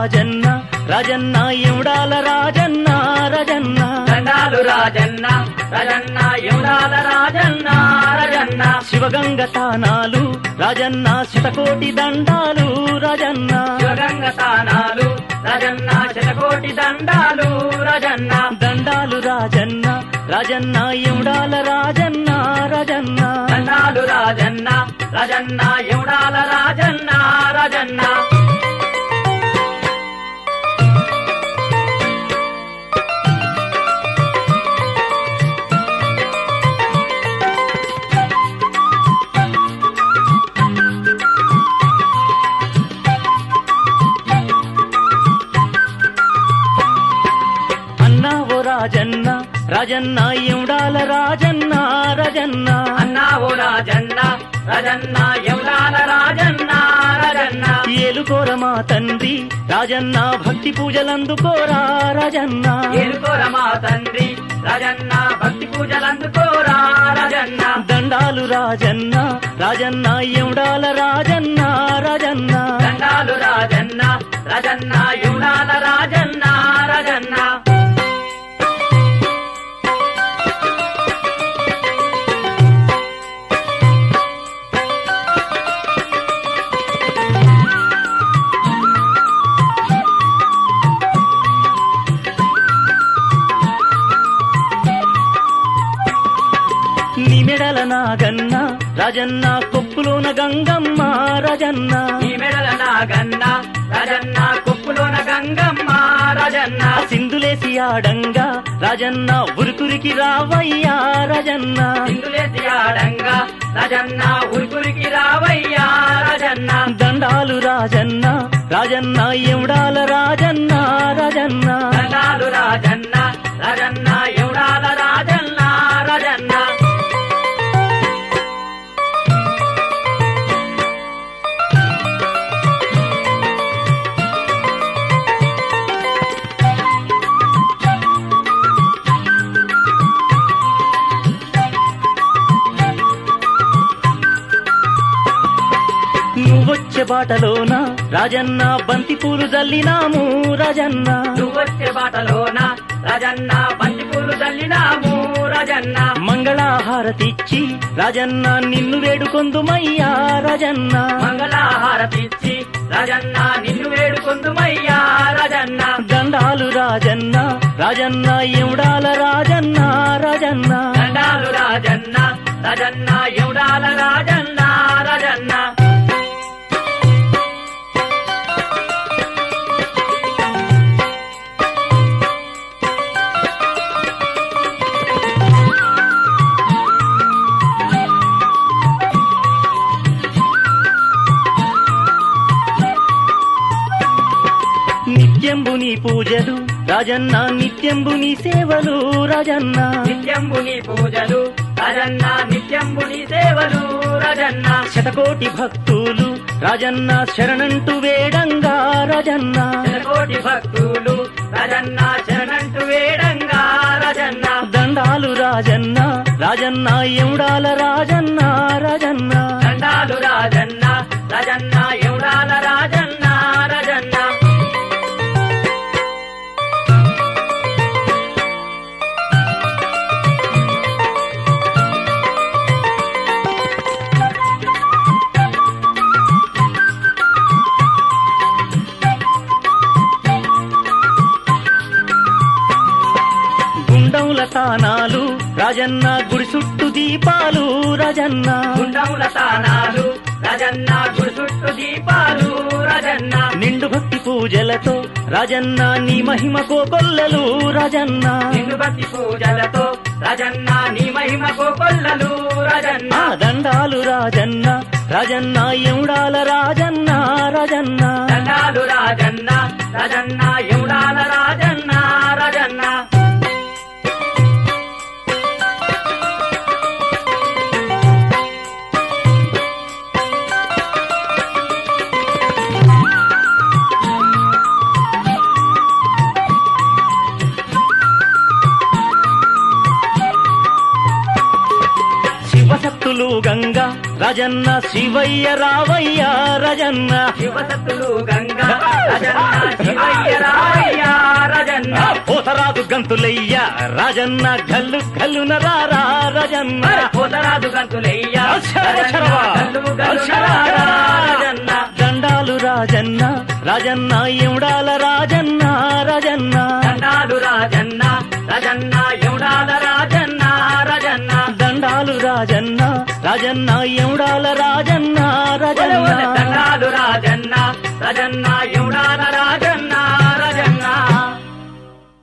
రాజన్న రాజన్న ఎముడాల రాజన్న రాజన్న దండాలు రాజన్న రాజన్న యువరాల రాజన్న రాజన్న శివగంగ తానాలు రాజన్న శతకోటి దండాలు రాజన్న శివగంగ తానాలు రాజన్న శతకోటి దండాలు రాజన్న దండాలు రాజన్న రాజన్న ఎముడాల రాజన్న రాజన్న దండాలు రాజన్న రాజన్న యువరాల రాజన్న రాజన్న అన్నా ఓ రాజన్న రాజన్న ఎముడాల రాజన్న రాజన్న అన్నా ఓ రాజన్న రాజన్న యువరాల రాజన్న రాజన్న ఏలుకోర మా తండ్రి రాజన్న భక్తి పూజలందుకోరా రాజన్న ఏలుకోర మా తండ్రి రాజన్న భక్తి పూజలందుకోరా రాజన్న దండాలు రాజన్న రాజన్న ఎముడాల రాజన్న రాజన్న దండాలు రాజన్న రాజన్న యువరాల రాజన్న రాజన్న నిమెడల నాగన్న రాజన్న కొప్పులోన గంగమ్మ రాజన్న ఈ మెడల నాగన్న రాజన్న కొప్పులోన గంగమ్మ రాజన్న సింధులేసి ఆడంగా రాజన్న ఉరుకురికి రావయ్యా రాజన్న సింధులేసి ఆడంగా రాజన్న ఉరుకురికి రావయ్యా రాజన్న దండాలు రాజన్న రాజన్న ఎముడాల రాజన్న రాజన్న దండాలు రాజన్న రాజన్న యువరాల రాజన్న రాజన్న నువ్వొచ్చే బాటలోన రాజన్న బంతి పూలు జల్లినాము రాజన్న నువ్వొచ్చే బాటలోన రాజన్న బంతి పూలు చల్లినాము రాజన్న మంగళహారతిచ్చి రాజన్న నిన్ను వేడుకొందుమయ్యా రాజన్న మంగళహారతిచ్చి రాజన్న నిన్ను వేడుకొందుమయ్యా రాజన్న దండాలు రాజన్న రాజన్న ఎముడాల రాజన్న రాజన్న దండాలు రాజన్న రాజన్న యువరాల రాజన్న రాజన్న నిత్యంబు నీ పూజలు రాజన్న నిత్యంబు నీ సేవలు రాజన్న నిత్యంబుని పూజలు రాజన్న నిత్యంబుని సేవలు రాజన్న శతకోటి భక్తులు రాజన్న శరణంటూ వేడంగా రాజన్న కోటి భక్తులు రాజన్న శరణంటూ వేడంగా రాజన్న దండాలు రాజన్న రాజన్న ఎముడాల రాజన్న రాజన్న దండాలు రాజన్న రాజన్న యువరాల రాజన్న రాజన్న గుండముల తానాలు రాజన్న గుడి చుట్టూ దీపాలు రాజన్న గుండముల తానాలు రాజన్న గుడి చుట్టూ దీపాలు రాజన్న నిండు భక్తి పూజలతో రాజన్న నీ మహిమ కోకొల్లలు రాజన్న నిన్ను భక్తి పూజలతో రాజన్న నీ మహిమ కోకొల్లలు రాజన్న ఆ దండాలు రాజన్న రాజన్న ఎముడాల రాజన్న రాజన్న దండాలు రాజన్న రాజన్న యువరాల రాజన్న రాజన్న శివసత్తులు గంగా రాజన్న శివయ్య రావయ్య రాజన్న శివసత్తులు గంగా రాజన్న శివయ్య రావయ్య రాజన్న పోతరాదు గంతులయ్య రాజన్న గల్లు గల్లున రారా రాజన్న పోతరాజు గంతులయ్య అక్షర రాజన్న అక్షరవా. గల్లు గల్లు అక్షర రాజన్న దండాలు రాజన్న రాజన్న ఎముడాల రాజన్న రాజన్న దండాలు రాజన్న రాజన్న ఎవడాల రాజన్న రాజన్న దండాలు రాజన్న రాజన్న ఎముడాల రాజన్న ఒలే ఒలే రాజన్న దండాలు రాజన్న రాజన్న